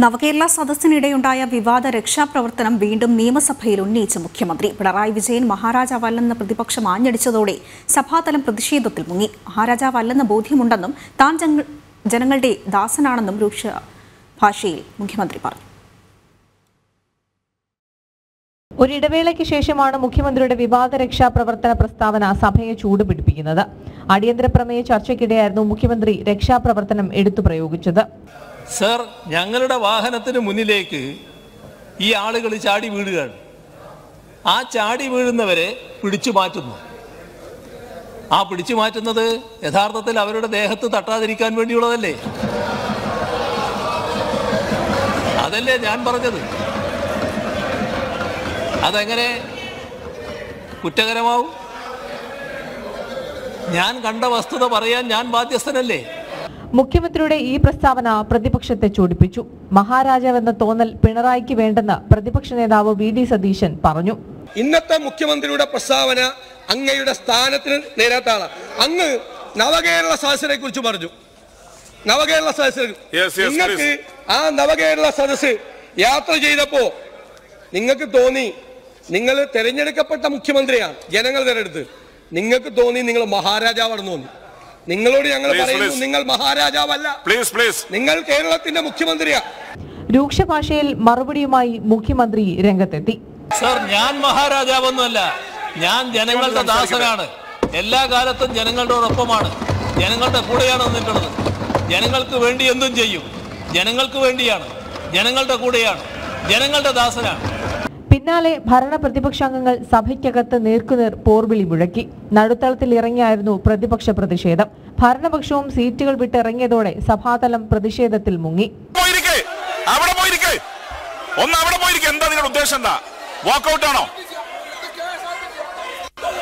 നവകേരള സദസ്സിനിടെയുണ്ടായ വിവാദ രക്ഷാപ്രവർത്തനം വീണ്ടും നിയമസഭയിൽ ഉന്നയിച്ച മുഖ്യമന്ത്രി പിണറായി വിജയൻ മഹാരാജാവല്ലെന്ന് പ്രതിപക്ഷം ആഞ്ഞടിച്ചതോടെ സഭാതലം പ്രതിഷേധത്തിൽ മുങ്ങി മഹാരാജാവല്ലെന്ന് ബോധ്യമുണ്ടെന്നും താൻ ജന- ജനങ്ങളുടെ ദാസനാണെന്നും രൂക്ഷ ഭാഷയിൽ മുഖ്യമന്ത്രി പറഞ്ഞു ഒരിടവേളയ്ക്ക് ശേഷമാണ് മുഖ്യമന്ത്രിയുടെ വിവാദ രക്ഷാപ്രവർത്തന പ്രസ്താവന സഭയെ ചൂടുപിടിപ്പിക്കുന്നത് അടിയന്തര പ്രമേയ ചർച്ചയ്ക്കിടെയായിരുന്നു മുഖ്യമന്ത്രി രക്ഷാപ്രവർത്തനം എടുത്തു പ്രയോഗിച്ചത് സർ ഞങ്ങളുടെ വാഹനത്തിന് മുന്നിലേക്ക് ഈ ആളുകൾ ചാടി വീഴുകയാണ് ആ ചാടി വീഴുന്നവരെ പിടിച്ചു മാറ്റുന്നു ആ പിടിച്ചു മാറ്റുന്നത് യഥാർത്ഥത്തിൽ അവരുടെ ദേഹത്ത് തട്ടാതിരിക്കാൻ വേണ്ടിയുള്ളതല്ലേ അതല്ലേ ഞാൻ പറഞ്ഞത് അതെങ്ങനെ കുറ്റകരമാവും ഞാൻ കണ്ട വസ്തുത പറയാൻ ഞാൻ ബാധ്യസ്ഥനല്ലേ മുഖ്യമന്ത്രിയുടെ ഈ പ്രസ്താവന പ്രതിപക്ഷത്തെ ചൂടിപ്പിച്ചു മഹാരാജാവെന്ന തോന്നൽ പിണറായിക്ക് വേണ്ടെന്ന് പ്രതിപക്ഷ നേതാവ് വി ഡി സതീശൻ പറഞ്ഞു ഇന്നത്തെ മുഖ്യമന്ത്രിയുടെ പ്രസ്താവന അങ്ങയുടെ സ്ഥാനത്തിന് നേരാത്ത ആളാണ് അങ്ങ് നവകേരള സദസ്സിനെ കുറിച്ച് പറഞ്ഞു നവകേരള സദസ്സിൽ Yes, yes, നിങ്ങൾക്ക് ആ നവകേരള സദസ്സ് യാത്ര ചെയ്തപ്പോ നിങ്ങൾക്ക് തോന്നി നിങ്ങൾ തെരഞ്ഞെടുക്കപ്പെട്ട മുഖ്യമന്ത്രിയാണ് ജനങ്ങൾ തെരഞ്ഞെടുത്ത് നിങ്ങൾക്ക് തോന്നി നിങ്ങൾ മഹാരാജാവാണെന്ന് തോന്നി നിങ്ങളോട് ഞങ്ങൾ Please, പറയുന്നു please. നിങ്ങൾ മഹാരാജാവല്ല പ്ലീസ് പ്ലീസ് നിങ്ങൾ കേരളത്തിന്റെ മുഖ്യമന്ത്രിയാണ് രൂക്ഷ ഭാഷയിൽ മറുപടിയുമായി മുഖ്യമന്ത്രി രംഗത്തെത്തി സർ ഞാൻ മഹാരാജാവൊന്നുമല്ല ഞാൻ ജനങ്ങളുടെ ദാസനാണ് എല്ലാ കാലത്തും ജനങ്ങളുടെ ഒപ്പമാണ് ജനങ്ങളുടെ കൂടെയാണ് നിന്നിട്ടുള്ളത് ജനങ്ങൾക്ക് വേണ്ടി എന്തും ചെയ്യും ജനങ്ങൾക്ക് വേണ്ടിയാണ് ജനങ്ങളുടെ കൂടെയാണ് ജനങ്ങളുടെ ദാസനാണ് പിന്നാലെ ഭരണ പ്രതിപക്ഷാംഗങ്ങൾ സഭയ്ക്കകത്ത് നേർക്കുനേർ പോർവിളി മുഴക്കി നടുത്തളത്തിൽ ഇറങ്ങിയായിരുന്നു പ്രതിപക്ഷ പ്രതിഷേധം ഭരണപക്ഷവും സീറ്റുകൾ വിട്ടിറങ്ങിയതോടെ സഭാതലം പ്രതിഷേധത്തിൽ മുങ്ങി പോയിരിക്കേ അവിടെ പോയിരിക്കേ ഒന്ന് അവിടെ പോയിരിക്കേ എന്താ നിങ്ങളുടെ ഉദ്ദേശം എന്താ വാക്കൗട്ട് ആണോ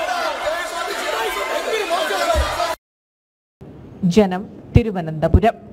ജനം തിരുവനന്തപുരം